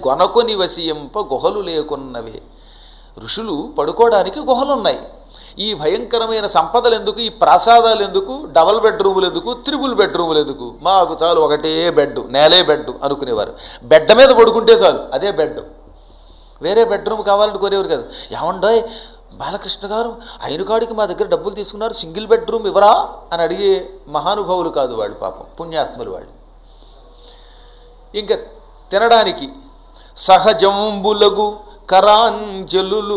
కొనకొని వసియంప గుహలు లేకున్నవే ఋషులు పడుకోవడానికి గుహలు ఉన్నాయి ఈ భయంకరమైన సంపదలు ఎందుకు ఈ ప్రాసాదాలు ఎందుకు డబల్ బెడ్రూములు ఎందుకు త్రిబుల్ బెడ్రూములు ఎందుకు మాకు చాలు ఒకటే బెడ్ నేలే బెడ్ అనుకునేవారు బెడ్ మీద పడుకుంటే చాలు అదే బెడ్ వేరే బెడ్రూమ్ కావాలని కోరేవారు కాదు ఏమండోయ్ బాలకృష్ణ గారు అయిన కాడికి మా దగ్గర డబ్బులు తీసుకున్నారు సింగిల్ బెడ్రూమ్ ఇవ్వరా అని అడిగే మహానుభావులు కాదు వాళ్ళు పాపం పుణ్యాత్ములు వాళ్ళు ఇంకా తినడానికి సహజంబులగు కరాంజలులు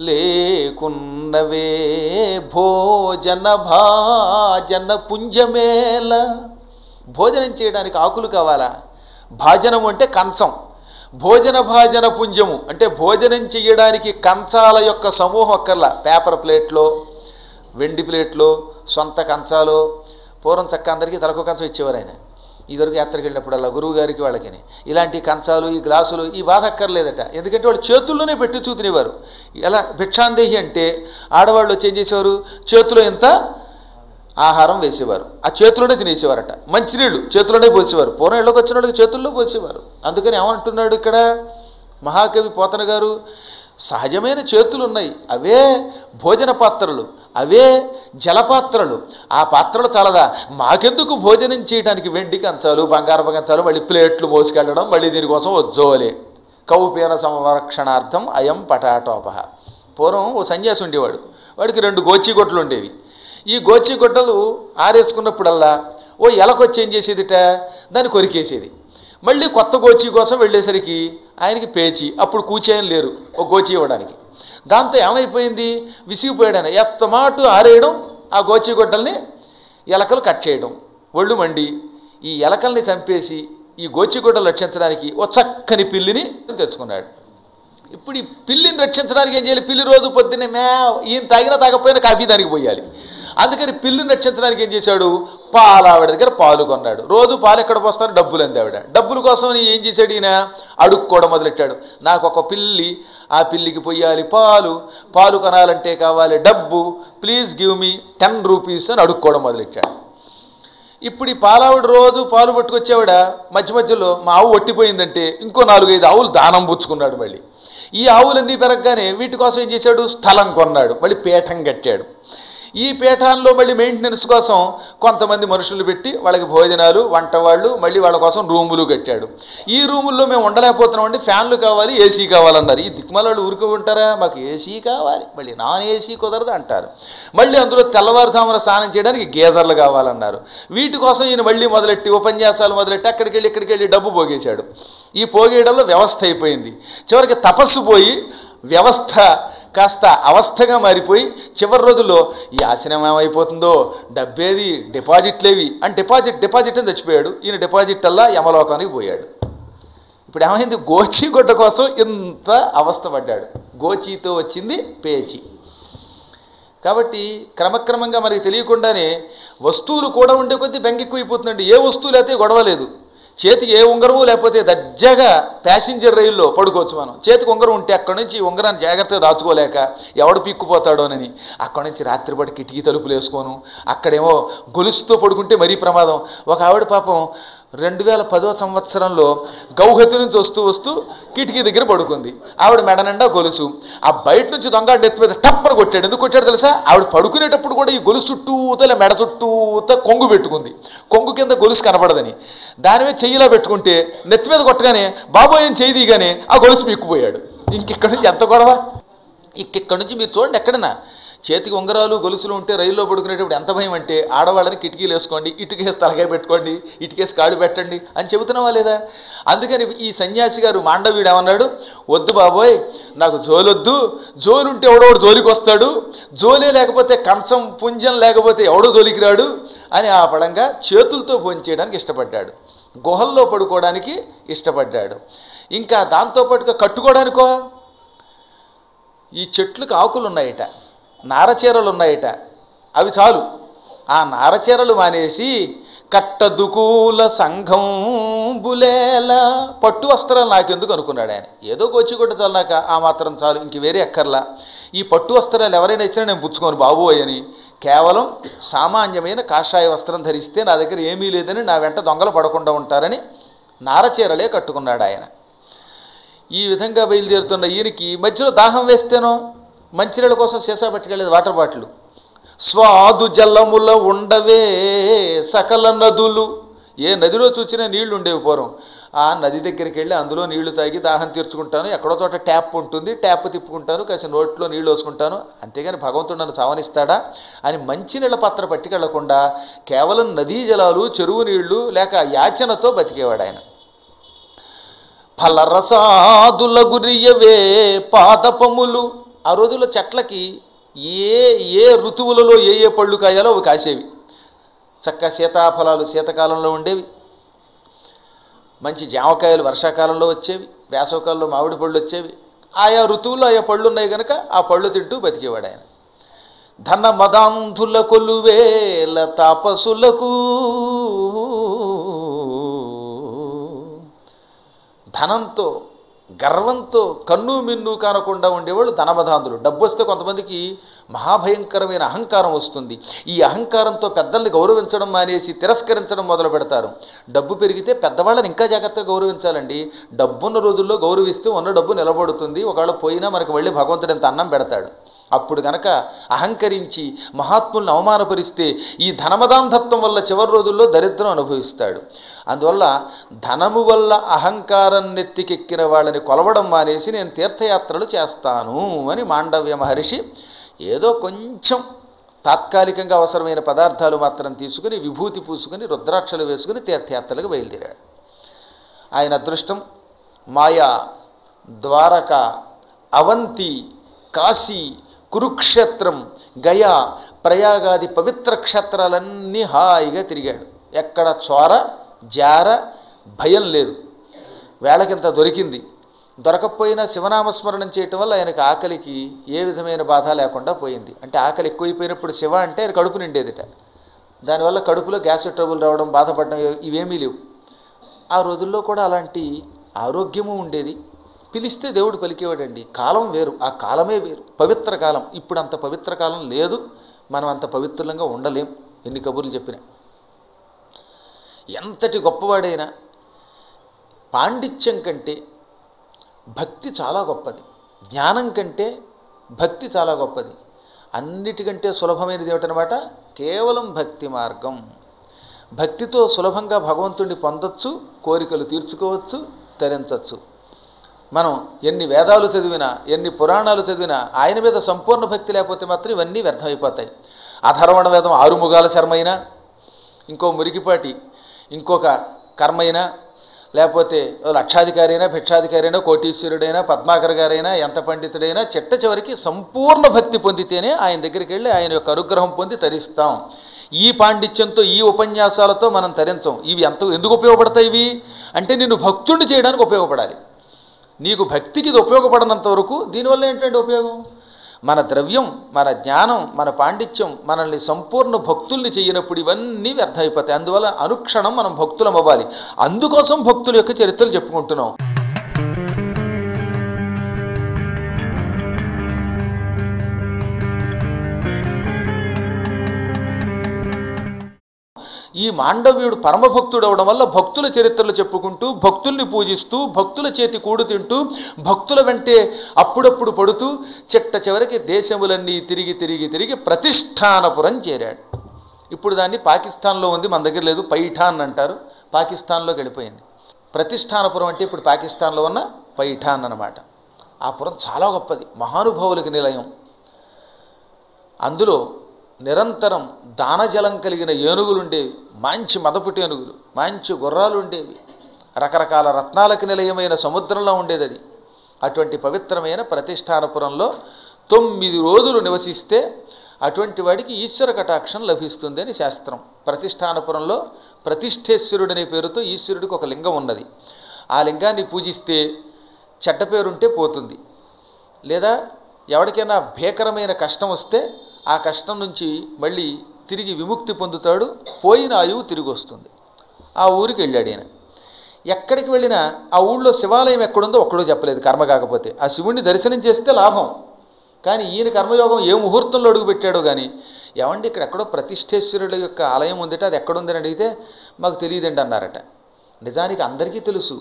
లేకున్నవే భోజన భాజన పుంజమేల భోజనం చేయడానికి ఆకులు కావాలా భాజనం అంటే కంచం భోజన భాజన పుంజము అంటే భోజనం చేయడానికి కంచాల యొక్క సమూహం అక్కర్లా పేపర్ ప్లేట్లో వెండి ప్లేట్లో సొంత కంచాలు పూర్వం చక్క అందరికీ తలకు కంచం ఇచ్చేవారు ఆయన ఇదివరకు యాత్రకు వెళ్ళినప్పుడల్లా గురువు గారికి వాళ్ళకి ఇలాంటి కంచాలు ఈ గ్లాసులు ఈ బాధ అక్కర్లేదట ఎందుకంటే వాళ్ళు చేతుల్లోనే పెట్టి చూతినేవారు ఎలా భిక్షాందేహి అంటే ఆడవాళ్ళు వచ్చి ఏం చేసేవారు చేతిలో ఎంత ఆహారం వేసేవారు ఆ చేతిలోనే తినేసేవారట మంచినీళ్ళు చేతిలోనే పోసేవారు పూర్వం ఇళ్ళకి వచ్చిన వాళ్ళకి చేతుల్లో పోసేవారు అందుకని ఏమంటున్నాడు ఇక్కడ మహాకవి పోతన గారు సహజమైన చేతులు ఉన్నాయి అవే భోజన పాత్రలు అవే జలపాత్రలు ఆ పాత్రలు చాలదా మాకెందుకు భోజనం చేయడానికి వెండి కంచాలు బంగారపు కంచాలు మళ్ళీ ప్లేట్లు మోసుకెళ్ళడం మళ్ళీ దీనికోసం వజ్జోలే కౌపీన సంరక్షణార్థం అయం పటాటోపహ పూర్వం ఓ సన్యాసి ఉండేవాడు వాడికి రెండు గోచిగొట్లు ఉండేవి ఈ గోచిగొట్టలు ఆరేసుకున్నప్పుడల్లా ఓ ఎలకొచ్చి ఏం చేసేదిట దాన్ని కొరికేసేది మళ్ళీ కొత్త గోచి కోసం వెళ్ళేసరికి ఆయనకి పేచి అప్పుడు కూర్చేయని లేరు ఒక గోచి ఇవ్వడానికి దాంతో ఏమైపోయింది విసిగిపోయాడు ఆయన ఎత్తమాటు ఆరేయడం ఆ గోచిగొడ్డల్ని ఎలకలు కట్ చేయడం ఒళ్ళు మండి ఈ ఎలకల్ని చంపేసి ఈ గోచిగొడ్డలు రక్షించడానికి ఓ చక్కని పిల్లిని తెచ్చుకున్నాడు ఇప్పుడు ఈ పిల్లిని రక్షించడానికి ఏం చేయాలి పిల్లి రోజు పొద్దున్నే మే ఈయన తాగినా తాగపోయినా కాఫీ దానికి పోయాలి అందుకని పిల్లిని రక్షించడానికి ఏం చేశాడు పాలు ఆవిడ దగ్గర పాలు కొన్నాడు రోజు పాలు ఎక్కడ పోస్తాను డబ్బులు అంది ఆవిడ డబ్బుల కోసం ఏం చేశాడు ఈయన అడుక్కోవడం మొదలెట్టాడు నాకు ఒక పిల్లి ఆ పిల్లికి పొయ్యాలి పాలు పాలు కొనాలంటే కావాలి డబ్బు please give me ten rupees అని అడుక్కోవడం మొదలెట్టాడు ఇప్పుడు ఈ పాలావిడ రోజు పాలు పట్టుకొచ్చేవాడ మధ్య మధ్యలో మా ఆవు ఒట్టిపోయిందంటే ఇంకో నాలుగైదు ఆవులు దానం పుచ్చుకున్నాడు మళ్ళీ ఈ ఆవులన్నీ పెరగగానే వీటి కోసం ఏం చేశాడు స్థలం కొన్నాడు మళ్ళీ పీఠం కట్టాడు ఈ పీఠాల్లో మళ్ళీ మెయింటెనెన్స్ కోసం కొంతమంది మనుషులు పెట్టి వాళ్ళకి భోజనాలు వంట వాళ్ళు మళ్ళీ వాళ్ళ కోసం రూములు కట్టాడు ఈ రూముల్లో మేము ఉండలేకపోతున్నామండి ఫ్యాన్లు కావాలి ఏసీ కావాలన్నారు ఈ దిక్మాల వాళ్ళు ఊరుకు ఉంటారా మాకు ఏసీ కావాలి మళ్ళీ నాన్ ఏసీ కుదరదు అంటారు మళ్ళీ అందులో తెల్లవారుజామున స్నానం చేయడానికి గేజర్లు కావాలన్నారు వీటి కోసం ఈయన మళ్ళీ మొదలెట్టి ఉపన్యాసాలు మొదలెట్టి అక్కడికి వెళ్ళి ఇక్కడికి వెళ్ళి డబ్బు పోగేశాడు ఈ పోగేయడంలో వ్యవస్థ అయిపోయింది చివరికి తపస్సు పోయి వ్యవస్థ కాస్త అవస్థగా మారిపోయి చివరి రోజుల్లో ఈ ఆశ్రమం ఏమైపోతుందో డబ్బేది డిపాజిట్లేవి అని డిపాజిట్ డిపాజిట్ అని చచ్చిపోయాడు ఈయన డిపాజిట్ అల్లా యమలోకానికి పోయాడు ఇప్పుడు ఏమైంది గోచి గుడ్డ కోసం ఇంత అవస్థ పడ్డాడు గోచీతో వచ్చింది పేచి కాబట్టి క్రమక్రమంగా మనకి తెలియకుండానే వస్తువులు కూడా ఉండే కొద్దీ బెంగెక్కువైపోతుందండి ఏ వస్తువులు అయితే గొడవలేదు చేతికి ఏ ఉంగరము లేకపోతే దర్జాగా ప్యాసింజర్ రైల్లో పడుకోవచ్చు మనం చేతికి ఉంగరం ఉంటే అక్కడి నుంచి ఈ ఉంగరాన్ని జాగ్రత్తగా దాచుకోలేక ఎవడు పిక్కుపోతాడోనని అక్కడి నుంచి రాత్రిపాటి కిటికీ తలుపులు వేసుకోను అక్కడేమో గొలుసుతో పడుకుంటే మరీ ప్రమాదం ఒక ఆవిడ పాపం రెండు వేల పదో సంవత్సరంలో గౌహతి నుంచి వస్తూ వస్తూ కిటికీ దగ్గర పడుకుంది ఆవిడ మెడ నిండా గొలుసు ఆ బయట నుంచి దొంగ నెత్తి మీద టప్పన కొట్టాడు ఎందుకు కొట్టాడు తెలుసా ఆవిడ పడుకునేటప్పుడు కూడా ఈ గొలుసు చుట్టూత ఇలా మెడ చుట్టూత కొంగు పెట్టుకుంది కొంగు కింద గొలుసు కనపడదని దాని మీద చెయ్యిలా పెట్టుకుంటే నెత్తి మీద కొట్టగానే బాబోయ్ ఏం చేయి దిగానే ఆ గొలుసు మిక్కుపోయాడు ఇంకెక్కడి నుంచి ఎంత గొడవ ఇక్కడి నుంచి మీరు చూడండి ఎక్కడన్నా చేతికి ఉంగరాలు గొలుసులు ఉంటే రైల్లో పడుకునేటప్పుడు ఎంత భయం అంటే ఆడవాళ్ళని కిటికీలు వేసుకోండి ఇటుకేసి తలకాయ పెట్టుకోండి ఇటుకేసి కాళ్ళు పెట్టండి అని చెబుతున్నావా లేదా అందుకని ఈ సన్యాసి గారు మాండవీడు ఏమన్నాడు వద్దు బాబోయ్ నాకు జోలొద్దు జోలుంటే ఎవడోడు జోలికి వస్తాడు జోలే లేకపోతే కంచం పుంజం లేకపోతే ఎవడో జోలికి రాడు అని ఆ పడంగా చేతులతో భోంచేయడానికి ఇష్టపడ్డాడు గుహల్లో పడుకోవడానికి ఇష్టపడ్డాడు ఇంకా దాంతోపాటుగా కట్టుకోవడానికో ఈ చెట్లకు ఆకులు ఉన్నాయట నారచీరలు ఉన్నాయట అవి చాలు ఆ నారచీరలు మానేసి కట్టదుకూల సంఘం బులేల పట్టు వస్త్రాలు నాకెందుకు అనుకున్నాడు ఆయన ఏదో గోచిగుడ్డ చాలు నాకు ఆ మాత్రం చాలు ఇంక వేరే ఎక్కర్లా ఈ పట్టు వస్త్రాలు ఎవరైనా ఇచ్చినా నేను పుచ్చుకోను బాబోయ్ అని కేవలం సామాన్యమైన కాషాయ వస్త్రం ధరిస్తే నా దగ్గర ఏమీ లేదని నా వెంట దొంగలు పడకుండా ఉంటారని నారచీరలే కట్టుకున్నాడు ఆయన ఈ విధంగా బయలుదేరుతున్న ఈయనకి మధ్యలో దాహం వేస్తేనో మంచినీళ్ళ కోసం సీసా పట్టుకెళ్ళేది వాటర్ బాటిల్ స్వాదు జలముల ఉండవే సకల నదులు ఏ నదిలో చూసినా నీళ్లు ఉండేవి పూర్వం ఆ నది దగ్గరికి వెళ్ళి అందులో నీళ్లు తాగి దాహం తీర్చుకుంటాను ఎక్కడో చోట ట్యాప్ ఉంటుంది ట్యాప్ తిప్పుకుంటాను కాసి నోట్లో నీళ్లు వేసుకుంటాను అంతేగాని భగవంతుడు నన్ను సావనిస్తాడా అని మంచినీళ్ళ పాత్ర పట్టుకెళ్లకుండా కేవలం నదీ జలాలు చెరువు నీళ్లు లేక యాచనతో బతికేవాడు ఆయన ఫలరసాదుల గురియవే పాదపములు ఆ రోజుల్లో చెట్లకి ఏ ఏ ఋతువులలో ఏ ఏ పళ్ళు కాయాలో అవి కాసేవి చక్క సీతాఫలాలు శీతకాలంలో ఉండేవి మంచి జామకాయలు వర్షాకాలంలో వచ్చేవి వేసవకాలంలో మామిడి పళ్ళు వచ్చేవి ఆయా ఋతువుల్లో ఆయా పళ్ళు ఉన్నాయి కనుక ఆ పళ్ళు తింటూ బతికేవాడు ఆయన ధన మదాంధుల కొలువేల తాపసులకు ధనంతో గర్వంతో కన్ను మిన్ను కానకుండా ఉండేవాళ్ళు ధనమధాంతులు డబ్బు వస్తే కొంతమందికి మహాభయంకరమైన అహంకారం వస్తుంది ఈ అహంకారంతో పెద్దల్ని గౌరవించడం మానేసి తిరస్కరించడం మొదలు పెడతారు డబ్బు పెరిగితే పెద్దవాళ్ళని ఇంకా జాగ్రత్తగా గౌరవించాలండి డబ్బున్న రోజుల్లో గౌరవిస్తే ఉన్న డబ్బు నిలబడుతుంది ఒకవేళ పోయినా మనకు వెళ్ళి భగవంతుడు ఎంత అన్నం పెడతాడు అప్పుడు గనక అహంకరించి మహాత్ముల్ని అవమానపరిస్తే ఈ ధనమదాంధత్వం వల్ల చివరి రోజుల్లో దరిద్రం అనుభవిస్తాడు అందువల్ల ధనము వల్ల అహంకారం నెత్తికెక్కిన వాళ్ళని కొలవడం మానేసి నేను తీర్థయాత్రలు చేస్తాను అని మాండవ్య మహర్షి ఏదో కొంచెం తాత్కాలికంగా అవసరమైన పదార్థాలు మాత్రం తీసుకుని విభూతి పూసుకుని రుద్రాక్షలు వేసుకుని తీర్థయాత్రలకు బయలుదేరాడు ఆయన అదృష్టం మాయా ద్వారక అవంతి కాశీ కురుక్షేత్రం గయా ప్రయాగాది పవిత్ర క్షేత్రాలన్నీ హాయిగా తిరిగాడు ఎక్కడ చోర జార భయం లేదు వేళకింత దొరికింది దొరకకపోయినా శివనామస్మరణం చేయటం వల్ల ఆయనకు ఆకలికి ఏ విధమైన బాధ లేకుండా పోయింది అంటే ఆకలి ఎక్కువైపోయినప్పుడు శివ అంటే ఆయన కడుపు నిండేదిట దానివల్ల కడుపులో గ్యాస్ ట్రబుల్ రావడం బాధపడడం ఇవేమీ లేవు ఆ రోజుల్లో కూడా అలాంటి ఆరోగ్యము ఉండేది పిలిస్తే దేవుడు పలికేవాడండి కాలం వేరు ఆ కాలమే వేరు పవిత్ర కాలం ఇప్పుడు అంత పవిత్ర కాలం లేదు మనం అంత పవిత్రంగా ఉండలేం ఎన్ని కబుర్లు చెప్పినా ఎంతటి గొప్పవాడైనా పాండిత్యం కంటే భక్తి చాలా గొప్పది జ్ఞానం కంటే భక్తి చాలా గొప్పది అన్నిటికంటే సులభమైనది ఏమిటనమాట కేవలం భక్తి మార్గం భక్తితో సులభంగా భగవంతుడిని పొందొచ్చు కోరికలు తీర్చుకోవచ్చు తరించవచ్చు మనం ఎన్ని వేదాలు చదివినా ఎన్ని పురాణాలు చదివినా ఆయన మీద సంపూర్ణ భక్తి లేకపోతే మాత్రం ఇవన్నీ వ్యర్థమైపోతాయి అధర్వణ వేదం ఆరుముగాల శర్మైనా ఇంకో మురికిపాటి ఇంకొక కర్మైనా లేకపోతే ఓ లక్షాధికారి అయినా భిక్షాధికారి అయినా కోటీశ్వరుడైనా పద్మాకర్ గారైనా ఎంత పండితుడైనా చిట్ట చివరికి సంపూర్ణ భక్తి పొందితేనే ఆయన దగ్గరికి వెళ్ళి ఆయన యొక్క అనుగ్రహం పొంది తరిస్తాం ఈ పాండిత్యంతో ఈ ఉపన్యాసాలతో మనం తరించం ఇవి ఎంత ఎందుకు ఉపయోగపడతాయి ఇవి అంటే నిన్ను భక్తుడిని చేయడానికి ఉపయోగపడాలి నీకు భక్తికి ఇది ఉపయోగపడనంత వరకు దీనివల్ల ఏంటంటే ఉపయోగం మన ద్రవ్యం మన జ్ఞానం మన పాండిత్యం మనల్ని సంపూర్ణ భక్తుల్ని చేయనప్పుడు ఇవన్నీ వ్యర్థమైపోతాయి అందువల్ల అనుక్షణం మనం భక్తులం అవ్వాలి అందుకోసం భక్తుల యొక్క చరిత్రలు చెప్పుకుంటున్నాం ఈ మాండవ్యుడు పరమభక్తుడు అవడం వల్ల భక్తుల చరిత్రలు చెప్పుకుంటూ భక్తుల్ని పూజిస్తూ భక్తుల చేతి కూడు తింటూ భక్తుల వెంటే అప్పుడప్పుడు పడుతూ చిట్ట చివరికి దేశములన్నీ తిరిగి తిరిగి తిరిగి ప్రతిష్టానపురం చేరాడు ఇప్పుడు దాన్ని పాకిస్తాన్లో ఉంది మన దగ్గర లేదు పైఠాన్ అంటారు పాకిస్తాన్లోకి వెళ్ళిపోయింది ప్రతిష్టానపురం అంటే ఇప్పుడు పాకిస్తాన్లో ఉన్న పైఠాన్ అన్నమాట ఆ పురం చాలా గొప్పది మహానుభావులకి నిలయం అందులో నిరంతరం దానజలం కలిగిన ఏనుగులు ఉండేవి మంచి మదపుటి ఏనుగులు మంచి గుర్రాలు ఉండేవి రకరకాల రత్నాలకు నిలయమైన సముద్రంలో ఉండేది అది అటువంటి పవిత్రమైన ప్రతిష్టానపురంలో తొమ్మిది రోజులు నివసిస్తే అటువంటి వాడికి ఈశ్వర కటాక్షం లభిస్తుంది అని శాస్త్రం ప్రతిష్టానపురంలో ప్రతిష్ఠేశ్వరుడనే పేరుతో ఈశ్వరుడికి ఒక లింగం ఉన్నది ఆ లింగాన్ని పూజిస్తే చెడ్డ పేరుంటే పోతుంది లేదా ఎవరికైనా భీకరమైన కష్టం వస్తే ఆ కష్టం నుంచి మళ్ళీ తిరిగి విముక్తి పొందుతాడు పోయిన ఆయువు తిరిగి వస్తుంది ఆ ఊరికి వెళ్ళాడు ఈయన ఎక్కడికి వెళ్ళినా ఆ ఊళ్ళో శివాలయం ఎక్కడుందో ఒక్కడో చెప్పలేదు కర్మ కాకపోతే ఆ శివుణ్ణి దర్శనం చేస్తే లాభం కానీ ఈయన కర్మయోగం ఏ ముహూర్తంలో అడుగుపెట్టాడో కానీ ఏమండి ఇక్కడ ఎక్కడో ప్రతిష్ఠేశ్వరుడు యొక్క ఆలయం ఉందిట అది ఎక్కడుందని అడిగితే మాకు తెలియదండి అన్నారట నిజానికి అందరికీ తెలుసు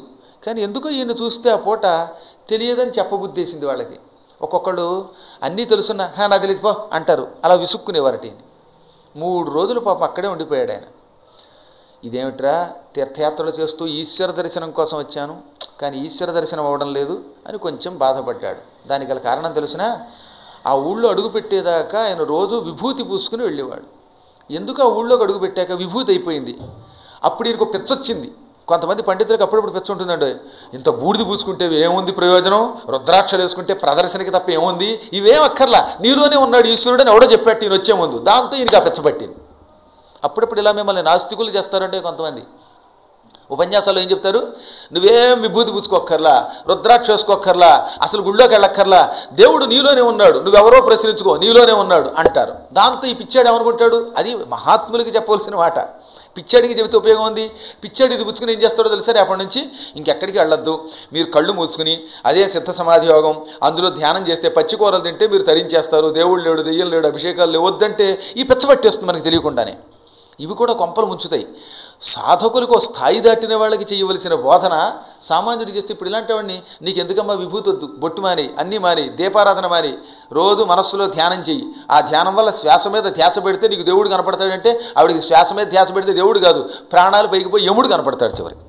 కానీ ఎందుకో ఈయన చూస్తే ఆ పూట తెలియదని చెప్పబుద్ధేసింది వాళ్ళకి ఒక్కొక్కళ్ళు అన్నీ తెలుసున్నా "హా, నాకు తెలియదు పో అంటారు అలా విసుక్కునేవారటి మూడు రోజులు పాపం అక్కడే ఉండిపోయాడు ఆయన ఇదేమిట్రా తీర్థయాత్రలు చేస్తూ ఈశ్వర దర్శనం కోసం వచ్చాను కానీ ఈశ్వర దర్శనం అవ్వడం లేదు అని కొంచెం బాధపడ్డాడు దానికి గల కారణం తెలిసిన ఆ ఊళ్ళో అడుగు పెట్టేదాకా ఆయన రోజు విభూతి పూసుకుని వెళ్ళేవాడు ఎందుకు ఆ ఊళ్ళోకి అడుగు పెట్టాక విభూతి అయిపోయింది అప్పుడు ఈయనకు పిచ్చ వచ్చింది కొంతమంది పండితులకు అప్పుడప్పుడు పిచ్చ ఉంటుందండి ఇంత బూడిది పూసుకుంటే ఏముంది ప్రయోజనం రుద్రాక్షలు వేసుకుంటే ప్రదర్శనకి తప్ప ఏముంది ఇవేం అక్కర్లా నీలోనే ఉన్నాడు ఈశ్వరుడు అని ఎవడో చెప్పాడు ఈయన వచ్చే ముందు దాంతో ఈయనకి ఆ పిచ్చ పట్టింది అప్పుడప్పుడు ఇలా మిమ్మల్ని నాస్తికులు చేస్తారంటే కొంతమంది ఉపన్యాసాలు ఏం చెప్తారు నువ్వేం విభూతి పూసుకోక్కర్లా రుద్రాక్ష వేసుకోక్కర్లా అసలు గుళ్ళోకి వెళ్ళక్కర్లా దేవుడు నీలోనే ఉన్నాడు నువ్వెవరో ప్రశ్నించుకో నీలోనే ఉన్నాడు అంటారు దాంతో ఈ పిచ్చాడు ఏమనుకుంటాడు అది మహాత్ములకి చెప్పవలసిన మాట పిచ్చాడికి చెబితే ఉపయోగం ఉంది పిచ్చాడు ఇది పుచ్చుకుని ఏం చేస్తాడో తెలుసా రేపటి నుంచి ఇంకెక్కడికి వెళ్ళొద్దు మీరు కళ్ళు మూసుకుని అదే సిద్ధ సమాధి యోగం అందులో ధ్యానం చేస్తే పచ్చి కూరలు తింటే మీరు తరించేస్తారు దేవుడు లేడు దెయ్యం లేడు అభిషేకాలు లేవు వద్దంటే ఈ పిచ్చ పట్టేస్తుంది మనకు తెలియకుండానే ఇవి కూడా కొంపలు ముంచుతాయి సాధకులకు ఓ స్థాయి దాటిన వాళ్ళకి చేయవలసిన బోధన సామాన్యుడు చేస్తే ఇప్పుడు ఇలాంటి వాడిని నీకు ఎందుకమ్మా విభూతి వద్దు బొట్టు మాని అన్నీ మాని దీపారాధన మాని రోజు మనస్సులో ధ్యానం చెయ్యి ఆ ధ్యానం వల్ల శ్వాస మీద ధ్యాస పెడితే నీకు దేవుడు కనపడతాడంటే ఆవిడికి శ్వాస మీద ధ్యాస పెడితే దేవుడు కాదు ప్రాణాలు పైకి పోయి యముడు కనపడతాడు చివరికి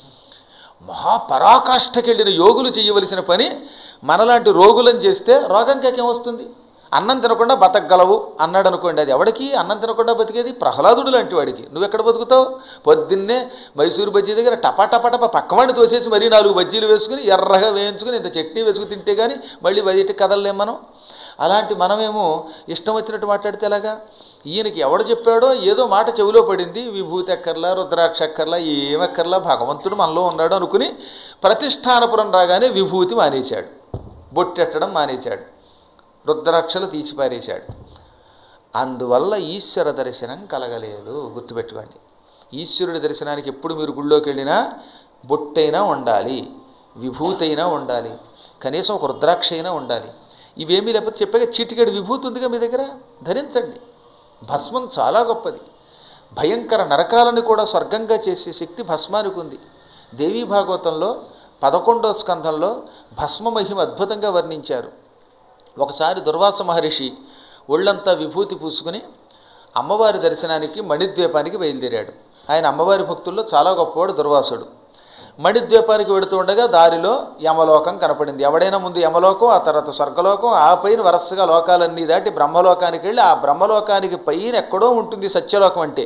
మహాపరాకాష్ఠకెళ్ళిన యోగులు చేయవలసిన పని మనలాంటి రోగులను చేస్తే రోగం కాకేమొస్తుంది అన్నం తినకుండా బతకగలవు అన్నాడు అనుకోండి అది ఎవడికి అన్నం తినకుండా బతికేది ప్రహ్లాదుడు లాంటి వాడికి నువ్వు ఎక్కడ బతుకుతావు పొద్దున్నే మైసూరు బజ్జీ దగ్గర టపా టపా టపా పక్కవాడిని తోసేసి మరీ నాలుగు బజ్జీలు వేసుకుని ఎర్రగా వేయించుకుని ఇంత చట్నీ వేసుకుని తింటే కానీ మళ్ళీ బయట కదలలేం మనం అలాంటి మనమేమో ఇష్టం వచ్చినట్టు మాట్లాడితే ఎలాగా ఈయనకి ఎవడు చెప్పాడో ఏదో మాట చెవిలో పడింది విభూతి ఎక్కర్లా రుద్రాక్ష ఎక్కర్లా ఏమక్కర్లా భగవంతుడు మనలో ఉన్నాడు అనుకుని ప్రతిష్టానపురం రాగానే విభూతి మానేశాడు బొట్టెట్టడం మానేశాడు రుద్రాక్షలు తీసిపారేశాడు అందువల్ల ఈశ్వర దర్శనం కలగలేదు గుర్తుపెట్టుకోండి ఈశ్వరుడి దర్శనానికి ఎప్పుడు మీరు గుళ్ళోకి వెళ్ళినా బొట్టైనా ఉండాలి విభూతైనా ఉండాలి కనీసం ఒక రుద్రాక్ష అయినా ఉండాలి ఇవేమీ లేకపోతే చెప్పాక చీటికేడు విభూతి ఉందిగా మీ దగ్గర ధరించండి భస్మం చాలా గొప్పది భయంకర నరకాలను కూడా స్వర్గంగా చేసే శక్తి భస్మానికి ఉంది దేవీ భాగవతంలో పదకొండో స్కంధంలో భస్మ మహిమ అద్భుతంగా వర్ణించారు ఒకసారి దుర్వాస మహర్షి ఒళ్ళంతా విభూతి పూసుకుని అమ్మవారి దర్శనానికి మణిద్వీపానికి బయలుదేరాడు ఆయన అమ్మవారి భక్తుల్లో చాలా గొప్పవాడు దుర్వాసుడు మణిద్వీపానికి వెడుతూ ఉండగా దారిలో యమలోకం కనపడింది ఎవడైనా ముందు యమలోకం ఆ తర్వాత స్వర్గలోకం ఆ పైన వరుసగా లోకాలన్నీ దాటి బ్రహ్మలోకానికి వెళ్ళి ఆ బ్రహ్మలోకానికి పైన ఎక్కడో ఉంటుంది సత్యలోకం అంటే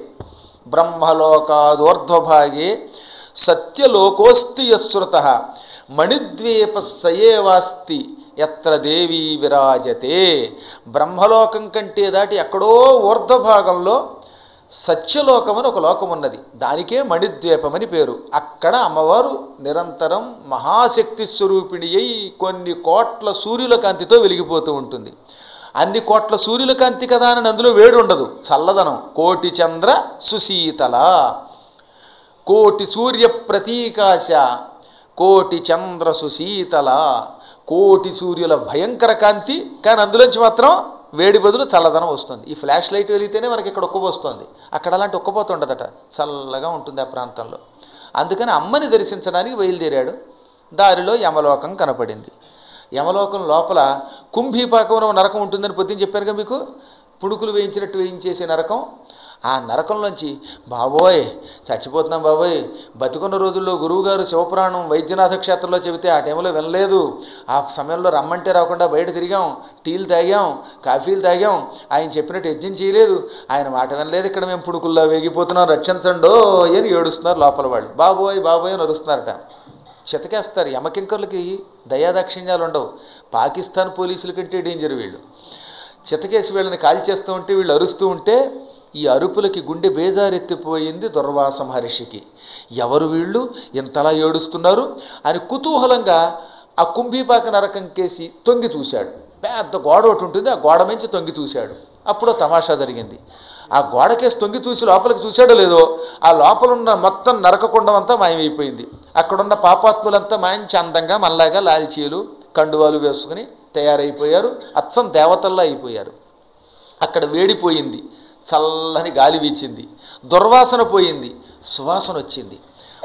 బ్రహ్మలోకాదోర్ధ్వభాగే సత్యలోకోస్తి యశ్రుత మణిద్వీప సయేవాస్తి ఎత్ర దేవీ విరాజతే బ్రహ్మలోకం కంటే దాటి ఎక్కడో ఊర్ధ్వభాగంలో సత్యలోకం అని ఒక లోకం ఉన్నది దానికే మణిద్వీపం అని పేరు అక్కడ అమ్మవారు నిరంతరం మహాశక్తి స్వరూపిణి అయి కొన్ని కోట్ల సూర్యుల కాంతితో వెలిగిపోతూ ఉంటుంది అన్ని కోట్ల సూర్యుల కాంతి కదా అని అందులో వేడి ఉండదు చల్లదనం కోటి చంద్ర సుశీతల కోటి సూర్య ప్రతీకాశ కోటి చంద్ర సుశీతల కోటి సూర్యుల భయంకర కాంతి కానీ అందులోంచి మాత్రం వేడి బదులు చల్లదనం వస్తుంది ఈ ఫ్లాష్ లైట్ వెలిగితేనే మనకి ఇక్కడ ఒక్క వస్తుంది అక్కడ అలాంటి ఒక్కపోత ఉండదట చల్లగా ఉంటుంది ఆ ప్రాంతంలో అందుకని అమ్మని దర్శించడానికి బయలుదేరాడు దారిలో యమలోకం కనపడింది యమలోకం లోపల కుంభీపాకం నరకం ఉంటుందని పొద్దున్న చెప్పానుగా మీకు పుణుకులు వేయించినట్టు వేయించేసే నరకం ఆ నరకంలోంచి బాబోయ్ చచ్చిపోతున్నాం బాబోయ్ బతికున్న రోజుల్లో గురువుగారు శివపురాణం వైద్యనాథ క్షేత్రంలో చెబితే ఆ టైంలో వినలేదు ఆ సమయంలో రమ్మంటే రాకుండా బయట తిరిగాం టీలు తాగాం కాఫీలు తాగాం ఆయన చెప్పినట్టు యజ్ఞం చేయలేదు ఆయన మాట వినలేదు ఇక్కడ మేము పుణుకుల్లో వేగిపోతున్నాం రక్షించండో అని ఏడుస్తున్నారు లోపల వాళ్ళు బాబోయ్ బాబోయ్ అని అరుస్తున్నారట చితకేస్తారు యమకింకర్లకి దయాదాక్షిణ్యాలు ఉండవు పాకిస్తాన్ పోలీసుల కంటే డేంజర్ వీళ్ళు చితకేసి వీళ్ళని కాల్ చేస్తూ ఉంటే వీళ్ళు అరుస్తూ ఉంటే ఈ అరుపులకి గుండె బేజారెత్తిపోయింది దుర్వాస మహర్షికి ఎవరు వీళ్ళు ఇంతలా ఏడుస్తున్నారు అని కుతూహలంగా ఆ కుంభీపాక నరకం కేసి తొంగి చూశాడు పెద్ద గోడ ఒకటి ఉంటుంది ఆ గోడ నుంచి తొంగి చూశాడు అప్పుడు తమాషా జరిగింది ఆ గోడకేసి తొంగి చూసి లోపలికి చూశాడో లేదో ఆ లోపల ఉన్న మొత్తం నరకకుండం అంతా మాయమైపోయింది అక్కడున్న పాపాత్ములంతా మంచి అందంగా మళ్ళాగా లాల్చీలు కండువాలు వేసుకుని తయారైపోయారు అచ్చం దేవతల్లా అయిపోయారు అక్కడ వేడిపోయింది చల్లని గాలి వీచింది దుర్వాసన పోయింది సువాసన వచ్చింది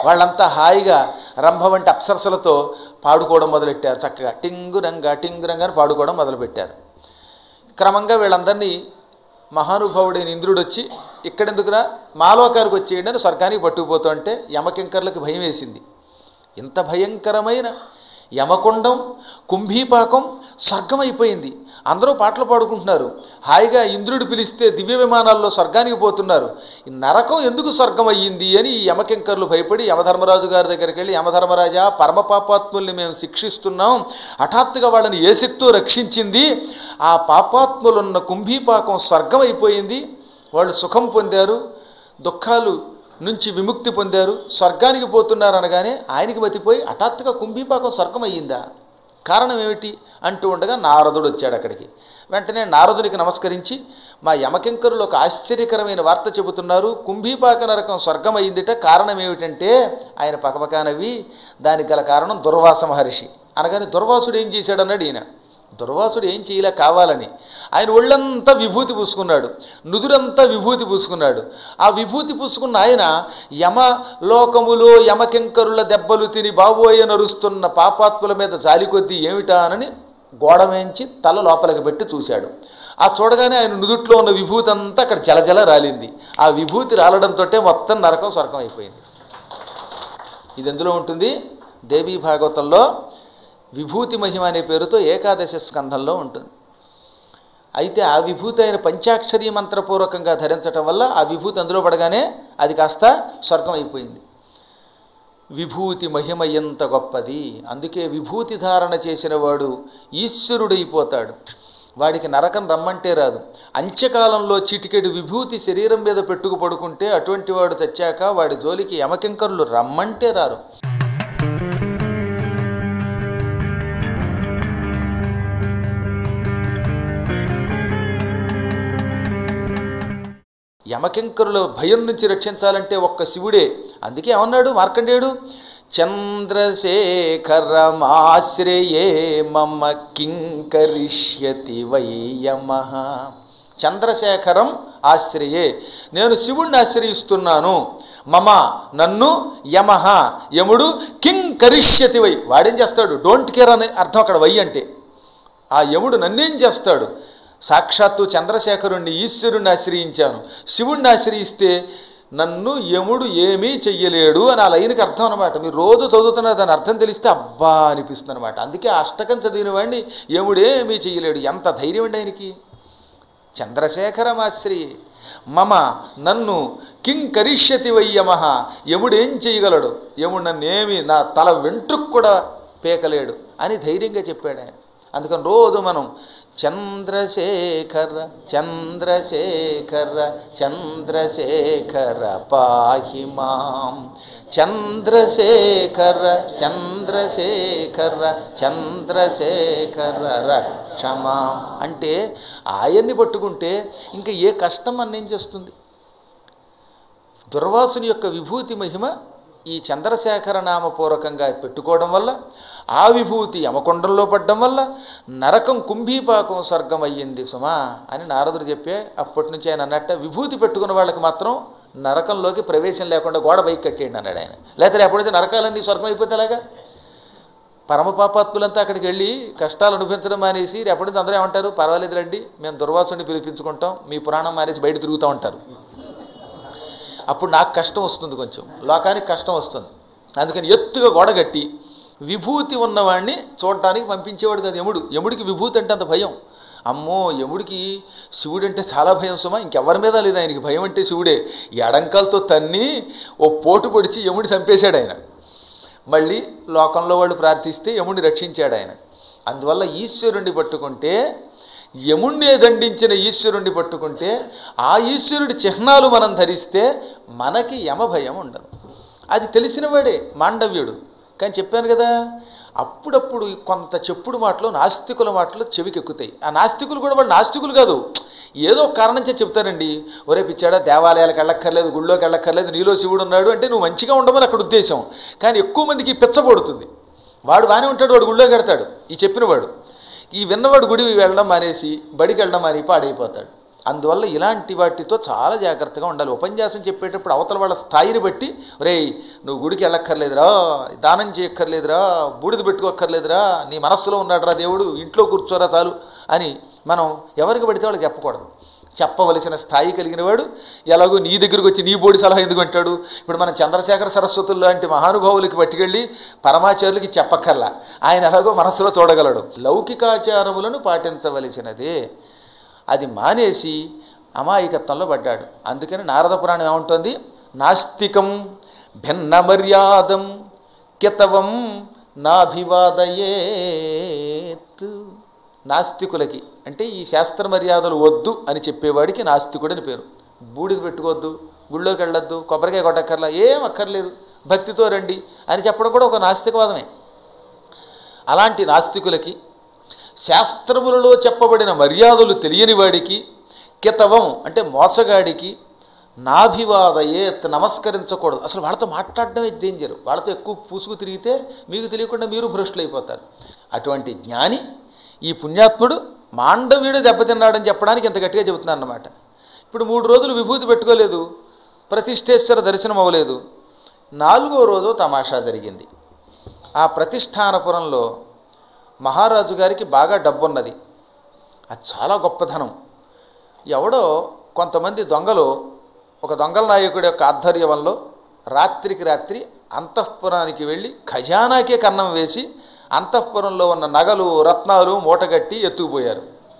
వాళ్ళంతా హాయిగా రంభ వంటి అప్సరసలతో పాడుకోవడం మొదలెట్టారు చక్కగా టింగు రంగా టింగు రంగా అని పాడుకోవడం మొదలుపెట్టారు క్రమంగా వీళ్ళందరినీ మహానుభావుడైన ఇంద్రుడు వచ్చి ఇక్కడెందుకురా మాలోకానికి వచ్చేయండి అని స్వర్గానికి పట్టుకుపోతుంటే యమకింకర్లకు భయం వేసింది ఇంత భయంకరమైన యమకుండం కుంభీపాకం స్వర్గం అయిపోయింది అందరూ పాటలు పాడుకుంటున్నారు హాయిగా ఇంద్రుడు పిలిస్తే దివ్య విమానాల్లో స్వర్గానికి పోతున్నారు ఈ నరకం ఎందుకు స్వర్గం అయ్యింది అని ఈ యమకింకర్లు భయపడి యమధర్మరాజు గారి దగ్గరికి వెళ్ళి యమధర్మరాజా పరమ పాపాత్ముల్ని మేము శిక్షిస్తున్నాం హఠాత్తుగా వాళ్ళని ఏ శక్తో రక్షించింది ఆ పాపాత్ములున్న కుంభీపాకం స్వర్గం అయిపోయింది వాళ్ళు సుఖం పొందారు దుఃఖాలు నుంచి విముక్తి పొందారు స్వర్గానికి పోతున్నారు అనగానే ఆయనకి మతిపోయి హఠాత్తుగా కుంభీపాకం స్వర్గం అయ్యిందా కారణం ఏమిటి అంటూ ఉండగా నారదుడు వచ్చాడు అక్కడికి వెంటనే నారదునికి నమస్కరించి మా యమకింకరులు ఒక ఆశ్చర్యకరమైన వార్త చెబుతున్నారు కుంభీపాక నరకం స్వర్గం అయ్యిందిట కారణం ఏమిటంటే ఆయన పకపకానవి దానికి గల కారణం దుర్వాస మహర్షి అనగానే దుర్వాసుడు ఏం చేశాడన్నాడు ఈయన దుర్వాసుడు ఏం చేయలే కావాలని ఆయన ఒళ్ళంతా విభూతి పూసుకున్నాడు నుదురంతా విభూతి పూసుకున్నాడు ఆ విభూతి పూసుకున్న ఆయన యమ లోకములో యమకింకరుల దెబ్బలు తిని బాబోయ నరుస్తున్న పాపాత్ముల మీద జాలి కొద్దీ ఏమిటా అని గోడ వేయించి తల లోపలికి పెట్టి చూశాడు ఆ చూడగానే ఆయన నుదుట్లో ఉన్న విభూతి అంతా అక్కడ జలజల రాలింది ఆ విభూతి రాలడంతో మొత్తం నరకం స్వర్గం అయిపోయింది ఇది ఎందులో ఉంటుంది దేవీ భాగవతంలో విభూతి మహిమ అనే పేరుతో ఏకాదశ స్కంధంలో ఉంటుంది అయితే ఆ విభూతి అయిన పంచాక్షరీ మంత్రపూర్వకంగా ధరించటం వల్ల ఆ విభూతి అందులో పడగానే అది కాస్త స్వర్గం అయిపోయింది విభూతి మహిమ ఎంత గొప్పది అందుకే విభూతి ధారణ చేసిన వాడు ఈశ్వరుడైపోతాడు వాడికి నరకం రమ్మంటే రాదు అంత్యకాలంలో చిటికెడు విభూతి శరీరం మీద పెట్టుకు పడుకుంటే అటువంటి వాడు చచ్చాక వాడి జోలికి యమకింకరులు రమ్మంటే రారు యమకింకరుల భయం నుంచి రక్షించాలంటే ఒక్క శివుడే అందుకే ఏమన్నాడు మార్కండేయుడు చంద్రశేఖరమాశ్రయే మమ కింకరిష్యతి వై యమః చంద్రశేఖరం ఆశ్రయే నేను శివుణ్ణి ఆశ్రయిస్తున్నాను మమ నన్ను యమహ యముడు కింగ్ కరిష్యతి వై వాడేం చేస్తాడు డోంట్ కేర్ అనే అర్థం అక్కడ వై అంటే ఆ యముడు నన్నేం చేస్తాడు సాక్షాత్తు చంద్రశేఖరుణ్ణి ఈశ్వరుణ్ణి ఆశ్రయించాను శివుణ్ణి ఆశ్రయిస్తే నన్ను యముడు ఏమీ చెయ్యలేడు అని ఆ లైన్కి అర్థం అనమాట మీరు రోజు చదువుతున్న దాని అర్థం తెలిస్తే అబ్బా అనిపిస్తుంది అనమాట అందుకే ఆ అష్టకం చదివిన వాడిని యముడేమీ చెయ్యలేడు ఎంత ధైర్యం అండి ఆయనకి చంద్రశేఖరమాశ్రయే మమ నన్ను కింగ్ కరిష్యతి వయ్యమహ యముడేం చేయగలడు యముడు నన్నేమి నా తల వెంట్రుకు కూడా పేకలేడు అని ధైర్యంగా చెప్పాడు ఆయన అందుకని రోజు మనం చంద్రశేఖర చంద్రశేఖర చంద్రశేఖర పాహి మాం చంద్రశేఖర చంద్రశేఖర చంద్రశేఖర రక్షమాం అంటే ఆయన్ని పట్టుకుంటే ఇంకా ఏ కష్టం అన్నేం చేస్తుంది దుర్వాసుని యొక్క విభూతి మహిమ ఈ చంద్రశేఖర నామపూర్వకంగా పెట్టుకోవడం వల్ల ఆ విభూతి యమకొండంలో పడ్డం వల్ల నరకం కుంభీపాకం స్వర్గం అయ్యింది సుమా అని నారదుడు చెప్పే అప్పటి నుంచి ఆయన అన్నట్ట విభూతి పెట్టుకున్న వాళ్ళకి మాత్రం నరకంలోకి ప్రవేశం లేకుండా గోడ బైక్ కట్టేయండి అన్నాడు ఆయన లేకపోతే ఎప్పుడైతే నరకాలన్నీ స్వర్గం అయిపోతే అలాగా పరమ పాపాత్ములంతా అక్కడికి వెళ్ళి కష్టాలు అనుభవించడం మానేసి రేపటి నుంచి అందరూ ఏమంటారు పర్వాలేదు రండి మేము దుర్వాసుని పిలిపించుకుంటాం మీ పురాణం మానేసి బయట తిరుగుతూ ఉంటారు అప్పుడు నాకు కష్టం వస్తుంది కొంచెం లోకానికి కష్టం వస్తుంది అందుకని ఎత్తుగా గోడ కట్టి విభూతి ఉన్నవాడిని చూడటానికి పంపించేవాడు కాదు యముడు యముడికి విభూతి అంటే అంత భయం అమ్మో యముడికి శివుడు అంటే చాలా భయం సుమా ఇంకెవరి మీద లేదు ఆయనకి భయం అంటే శివుడే ఎడంకలతో తన్ని ఓ పోటు పొడిచి యముడి చంపేశాడు ఆయన మళ్ళీ లోకంలో వాళ్ళు ప్రార్థిస్తే యముడిని రక్షించాడు ఆయన అందువల్ల ఈశ్వరుణ్ణి పట్టుకుంటే యముణ్ణే దండించిన ఈశ్వరుణ్ణి పట్టుకుంటే ఆ ఈశ్వరుడి చిహ్నాలు మనం ధరిస్తే మనకి యమ భయం ఉండదు అది తెలిసినవాడే మాండవ్యుడు కానీ చెప్పాను కదా అప్పుడప్పుడు కొంత చెప్పుడు మాటలు నాస్తికుల మాటలు చెవికెక్కుతాయి ఆ నాస్తికులు కూడా వాళ్ళు నాస్తికులు కాదు ఏదో ఒక కారణం చేసి చెప్తారండి ఒరే పిచ్చాడా దేవాలయాలకు వెళ్ళక్కర్లేదు గుళ్ళోకి వెళ్ళక్కర్లేదు నీలో శివుడు ఉన్నాడు అంటే నువ్వు మంచిగా ఉండమని అక్కడ ఉద్దేశం కానీ ఎక్కువ మందికి పిచ్చబడుతుంది వాడు బాగానే ఉంటాడు వాడు గుళ్ళోకి వెడతాడు ఈ చెప్పినవాడు ఈ విన్నవాడు గుడి వెళ్ళడం మానేసి బడికి వెళ్ళడం మాని పాడైపోతాడు అందువల్ల ఇలాంటి వాటితో చాలా జాగ్రత్తగా ఉండాలి ఉపన్యాసం చెప్పేటప్పుడు అవతల వాళ్ళ స్థాయిని బట్టి రేయ్ నువ్వు గుడికి వెళ్ళక్కర్లేదురా దానం చేయక్కర్లేదురా బూడిద పెట్టుకోక్కర్లేదురా నీ మనస్సులో ఉన్నాడురా దేవుడు ఇంట్లో కూర్చోరా చాలు అని మనం ఎవరికి పడితే వాళ్ళకి చెప్పకూడదు చెప్పవలసిన స్థాయి కలిగిన వాడు ఎలాగో నీ దగ్గరికి వచ్చి నీ బోడి సలహా ఎందుకు అంటాడు ఇప్పుడు మనం చంద్రశేఖర సరస్వతులు లాంటి మహానుభావులకి పట్టుకెళ్ళి పరమాచార్యులకి చెప్పక్కర్లా ఆయన ఎలాగో మనస్సులో చూడగలడు లౌకికాచారములను పాటించవలసినదే అది మానేసి అమాయకత్వంలో పడ్డాడు అందుకని నారద పురాణం ఏముంటుంది నాస్తికం భిన్న మర్యాదం కితవం నాభివాదయేత్ నాస్తికులకి అంటే ఈ శాస్త్ర మర్యాదలు వద్దు అని చెప్పేవాడికి నాస్తికుడని పేరు బూడిద పెట్టుకోవద్దు గుళ్ళోకి వెళ్ళొద్దు కొబ్బరికాయ కొట్టక్కర్లా ఏం అక్కర్లేదు భక్తితో రండి అని చెప్పడం కూడా ఒక నాస్తికవాదమే అలాంటి నాస్తికులకి శాస్త్రములలో చెప్పబడిన మర్యాదలు తెలియని వాడికి కితవం అంటే మోసగాడికి నాభివాదయే నమస్కరించకూడదు అసలు వాళ్ళతో మాట్లాడడమే డేంజర్ వాళ్ళతో ఎక్కువ పూసుకు తిరిగితే మీకు తెలియకుండా మీరు భ్రష్టులైపోతారు అటువంటి జ్ఞాని ఈ పుణ్యాత్ముడు మాండవీడు దెబ్బతిన్నాడని చెప్పడానికి ఇంత గట్టిగా చెబుతున్నాను అన్నమాట ఇప్పుడు మూడు రోజులు విభూతి పెట్టుకోలేదు ప్రతిష్టేశ్వర దర్శనం అవ్వలేదు నాలుగో రోజు తమాషా జరిగింది ఆ ప్రతిష్టానపురంలో మహారాజు గారికి బాగా డబ్బున్నది అది చాలా గొప్పధనం ఎవడో కొంతమంది దొంగలు ఒక దొంగల నాయకుడి యొక్క ఆధ్వర్యంలో రాత్రికి రాత్రి అంతఃపురానికి వెళ్ళి ఖజానాకే కన్నం వేసి అంతఃపురంలో ఉన్న నగలు రత్నాలు మూటగట్టి ఎత్తుకుపోయారు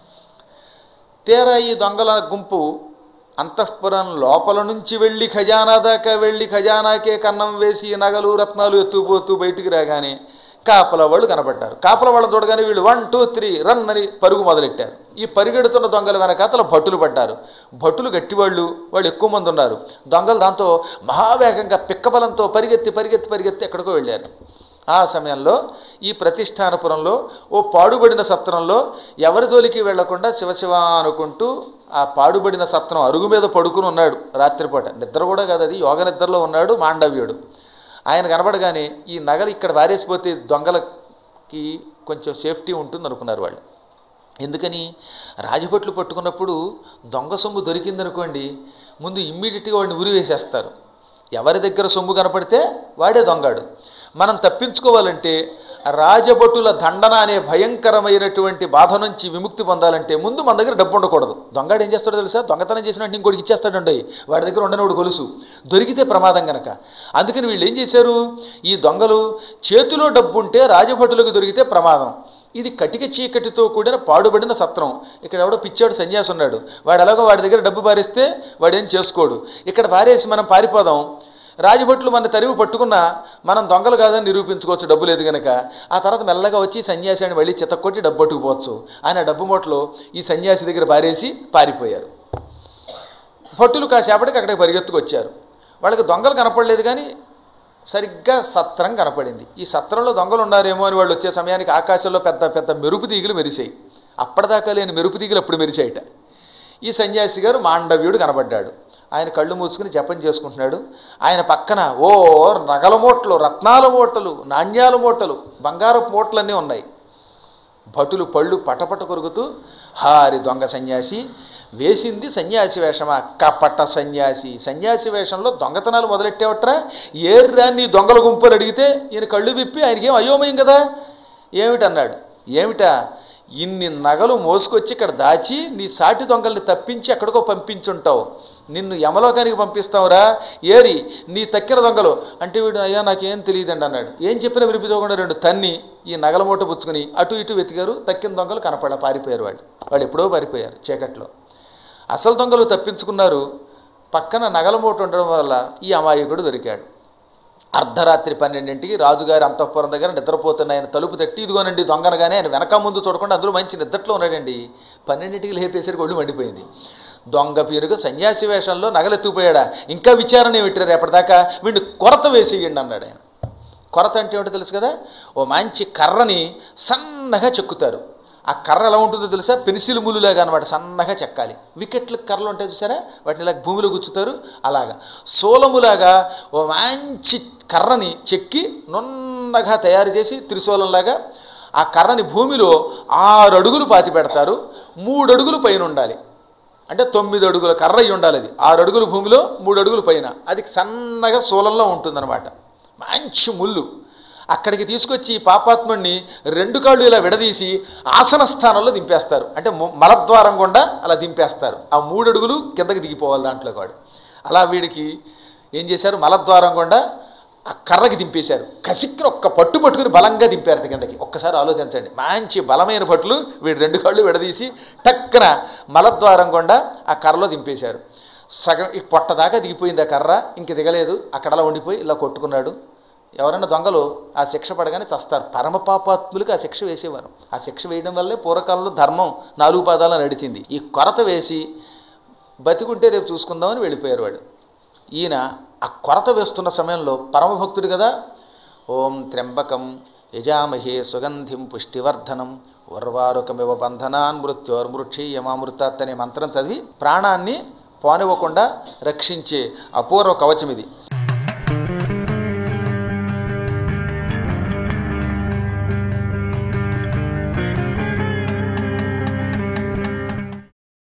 తీరా ఈ దొంగల గుంపు అంతఃపురం లోపల నుంచి వెళ్ళి ఖజానా దాకా వెళ్ళి ఖజానాకే కన్నం వేసి నగలు రత్నాలు ఎత్తుకుపోతూ బయటికి రాగానే కాపల వాళ్ళు కనబడ్డారు కాపల వాళ్ళు చూడగానే వీళ్ళు వన్ టూ త్రీ రన్ అని పరుగు మొదలెట్టారు ఈ పరిగెడుతున్న దొంగల వెనకాతల భటులు పడ్డారు భటులు గట్టివాళ్ళు వాళ్ళు ఎక్కువ మంది ఉన్నారు దొంగలు దాంతో మహావేగంగా పిక్కబలంతో పరిగెత్తి పరిగెత్తి పరిగెత్తి ఎక్కడికో వెళ్ళారు ఆ సమయంలో ఈ ప్రతిష్టానపురంలో ఓ పాడుబడిన సత్రంలో ఎవరి జోలికి వెళ్లకుండా శివశివ అనుకుంటూ ఆ పాడుబడిన సత్రం అరుగు మీద పడుకుని ఉన్నాడు రాత్రిపూట నిద్ర కూడా కాదు అది యోగ నిద్రలో ఉన్నాడు మాండవ్యుడు ఆయన కనబడగానే ఈ నగలు ఇక్కడ వారేసిపోతే దొంగలకి కొంచెం సేఫ్టీ ఉంటుంది అనుకున్నారు వాళ్ళు ఎందుకని రాజభట్లు పట్టుకున్నప్పుడు దొంగ సొమ్ము దొరికిందనుకోండి ముందు ఇమ్మీడియట్గా వాడిని ఉరి వేసేస్తారు ఎవరి దగ్గర సొమ్ము కనపడితే వాడే దొంగాడు మనం తప్పించుకోవాలంటే రాజభటుల దండన అనే భయంకరమైనటువంటి బాధ నుంచి విముక్తి పొందాలంటే ముందు మన దగ్గర డబ్బు ఉండకూడదు దొంగాడు ఏం చేస్తాడో తెలుసా దొంగతనం చేసినట్టు ఇంకోటికి ఇచ్చేస్తాడండి వాడి దగ్గర ఉండనివాడు గొలుసు దొరికితే ప్రమాదం గనక అందుకని వీళ్ళు ఏం చేశారు ఈ దొంగలు చేతిలో డబ్బు ఉంటే రాజభటులకు దొరికితే ప్రమాదం ఇది కటిక చీకటితో కూడిన పాడుబడిన సత్రం ఇక్కడ ఎవడో పిచ్చాడు సన్యాసి ఉన్నాడు వాడు ఎలాగో వాడి దగ్గర డబ్బు పారేస్తే వాడేం చేసుకోడు ఇక్కడ పారేసి మనం పారిపోదాం రాజభట్లు మన తరివి పట్టుకున్నా మనం దొంగలు కాదని నిరూపించుకోవచ్చు డబ్బు లేదు కనుక ఆ తర్వాత మెల్లగా వచ్చి సన్యాసి అని వెళ్ళి చితక్కొట్టి డబ్బు పట్టుకుపోవచ్చు ఆయన డబ్బు మూటలో ఈ సన్యాసి దగ్గర పారేసి పారిపోయారు భట్టులు కాసేపటికి అక్కడికి పరిగెత్తుకు వచ్చారు వాళ్ళకి దొంగలు కనపడలేదు కానీ సరిగ్గా సత్రం కనపడింది ఈ సత్రంలో దొంగలు ఉన్నారేమో అని వాళ్ళు వచ్చే సమయానికి ఆకాశంలో పెద్ద పెద్ద మెరుపు తీగలు మెరిసాయి అప్పటిదాకా లేని మెరుపు తీగలు అప్పుడు మెరిసాయిట ఈ సన్యాసి గారు మాండవ్యుడు కనబడ్డాడు ఆయన కళ్ళు మూసుకుని జపం చేసుకుంటున్నాడు ఆయన పక్కన ఓ నగల మూటలు రత్నాల మూటలు నాణ్యాల మూటలు బంగారపు మూటలన్నీ ఉన్నాయి భటులు పళ్ళు పటపట కొరుకుతూ హారి దొంగ సన్యాసి వేసింది సన్యాసి వేషమా కపట సన్యాసి సన్యాసి వేషంలో దొంగతనాలు మొదలెట్టేవట్రా ఏర్రా నీ దొంగల గుంపులు అడిగితే ఈయన కళ్ళు విప్పి ఆయనకేం అయోమయం కదా ఏమిటన్నాడు ఏమిటా ఇన్ని నగలు మోసుకొచ్చి ఇక్కడ దాచి నీ సాటి దొంగల్ని తప్పించి ఎక్కడికో పంపించుంటావు నిన్ను యమలోకానికి పంపిస్తావురా ఏరి నీ తక్కిన దొంగలు అంటే వీడు అయ్యా నాకేం తెలియదండి అన్నాడు ఏం చెప్పినా వినిపించకుండా రెండు తన్ని ఈ నగల మూట పుచ్చుకుని అటు ఇటు వెతికారు తక్కిన దొంగలు కనపడ పారిపోయారు వాళ్ళు వాళ్ళు ఎప్పుడో పారిపోయారు చీకట్లో అసలు దొంగలు తప్పించుకున్నారు పక్కన నగల మూట ఉండడం వల్ల ఈ అమాయకుడు దొరికాడు అర్ధరాత్రి పన్నెండింటికి రాజుగారి అంతఃపురం దగ్గర నిద్రపోతున్న ఆయన తలుపు తట్టి ఇదిగోనండి దొంగనగానే ఆయన వెనక ముందు చూడకుండా అందులో మంచి నిద్రలో ఉన్నాడండి పన్నెండింటికి లేపేసరికి ఒళ్ళు మండిపోయింది దొంగ పీరుగా సన్యాసి వేషంలో నగలెత్తుకుపోయాడా ఇంకా విచారణ ఏమిటి రేపటిదాకా వీడిని కొరత వేసేయండి అన్నాడు ఆయన కొరత అంటే ఏమిటో తెలుసు కదా ఓ మంచి కర్రని సన్నగా చెక్కుతారు ఆ కర్ర ఎలా ఉంటుందో తెలుసా పెన్సిల్ ములులాగా అనమాట సన్నగా చెక్కాలి వికెట్ల కర్రలు ఉంటాయి చూసారా వాటిని ఇలా భూమిలో గుచ్చుతారు అలాగా సోలములాగా ఓ మంచి కర్రని చెక్కి నున్నగా తయారు చేసి త్రిశూలంలాగా ఆ కర్రని భూమిలో ఆరు అడుగులు పాతి పెడతారు మూడు అడుగులు పైన ఉండాలి అంటే తొమ్మిది అడుగుల కర్ర అయి ఉండాలి అది ఆరు అడుగుల భూమిలో మూడు అడుగులు పైన అది సన్నగా సోలంలో ఉంటుందన్నమాట మంచి ముళ్ళు అక్కడికి తీసుకొచ్చి ఈ పాపాత్ముడిని రెండు కాళ్ళు ఇలా విడదీసి ఆసన స్థానంలో దింపేస్తారు అంటే ము- మలద్వారం గుండా అలా దింపేస్తారు ఆ మూడు అడుగులు కిందకి దిగిపోవాలి దాంట్లో వాడు అలా వీడికి ఏం చేశారు మలద్వారం గుండా ఆ కర్రకి దింపేశారు కసిక్కిన ఒక్క పట్టు పట్టుకుని బలంగా దింపారట కిందకి ఒక్కసారి ఆలోచించండి మంచి బలమైన పట్టులు వీడు రెండు కాళ్ళు విడదీసి టక్కన మలద్వారం గుండా ఆ కర్రలో దింపేశారు సగం ఈ పొట్ట దాకా దిగిపోయింది ఆ కర్ర ఇంక దిగలేదు అక్కడ అలా ఉండిపోయి ఇలా కొట్టుకున్నాడు ఎవరైనా దొంగలు ఆ శిక్ష పడగానే చస్తారు పరమ పాపాత్ములకు ఆ శిక్ష వేసేవారు ఆ శిక్ష వేయడం వల్లే పూర్వకాలంలో ధర్మం నాలుగు పాదాల నడిచింది ఈ కొరత వేసి బతికుంటే రేపు చూసుకుందామని వెళ్ళిపోయారు వాడు ఈయన ఆ కొరత వేస్తున్న సమయంలో పరమభక్తుడు కదా ఓం త్ర్యంబకం యజామహే సుగంధిం పుష్టివర్ధనం ఉర్వారుకమివ బంధనాన్ మృత్యోర్మృక్షీయమామృతాత్ అనే మంత్రం చదివి ప్రాణాన్ని పోనివ్వకుండా రక్షించే అపూర్వ కవచం ఇది